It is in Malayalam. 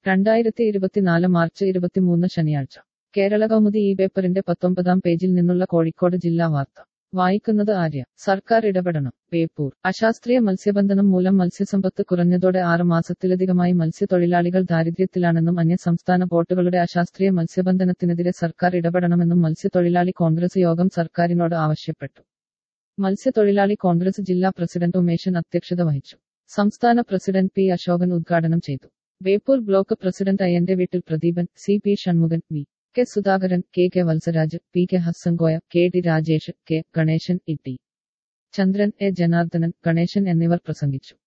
രണ്ടായിരത്തി ഇരുപത്തിനാല് മാർച്ച് ഇരുപത്തിമൂന്ന് ശനിയാഴ്ച കേരള കൗമുദി ഈ പേപ്പറിന്റെ പത്തൊമ്പതാം പേജിൽ നിന്നുള്ള കോഴിക്കോട് ജില്ലാ വാർത്ത വായിക്കുന്നത് ആര്യ സർക്കാർ ഇടപെടണം ബേപ്പൂർ അശാസ്ത്രീയ മത്സ്യബന്ധനം മൂലം മത്സ്യസമ്പത്ത് കുറഞ്ഞതോടെ ആറ് മാസത്തിലധികമായി മത്സ്യത്തൊഴിലാളികൾ ദാരിദ്ര്യത്തിലാണെന്നും അന്യസംസ്ഥാന ബോട്ടുകളുടെ അശാസ്ത്രീയ മത്സ്യബന്ധനത്തിനെതിരെ സർക്കാർ ഇടപെടണമെന്നും മത്സ്യത്തൊഴിലാളി കോൺഗ്രസ് യോഗം സർക്കാരിനോട് ആവശ്യപ്പെട്ടു മത്സ്യത്തൊഴിലാളി കോൺഗ്രസ് ജില്ലാ പ്രസിഡന്റ് ഉമേശൻ അധ്യക്ഷത വഹിച്ചു സംസ്ഥാന പ്രസിഡന്റ് പി അശോകൻ ഉദ്ഘാടനം ചെയ്തു ബേപ്പൂർ ബ്ലോക്ക് പ്രസിഡന്റ് അയ്യന്റെ വീട്ടിൽ Pradeepan C P Shanmukhan V K Sudhakaran K K Valsaraj P K Hassankoya K T Rajesh K Ganesan E T Chandran A Janardhanan Ganesan എന്നിവർ പ്രസംഗിച്ചു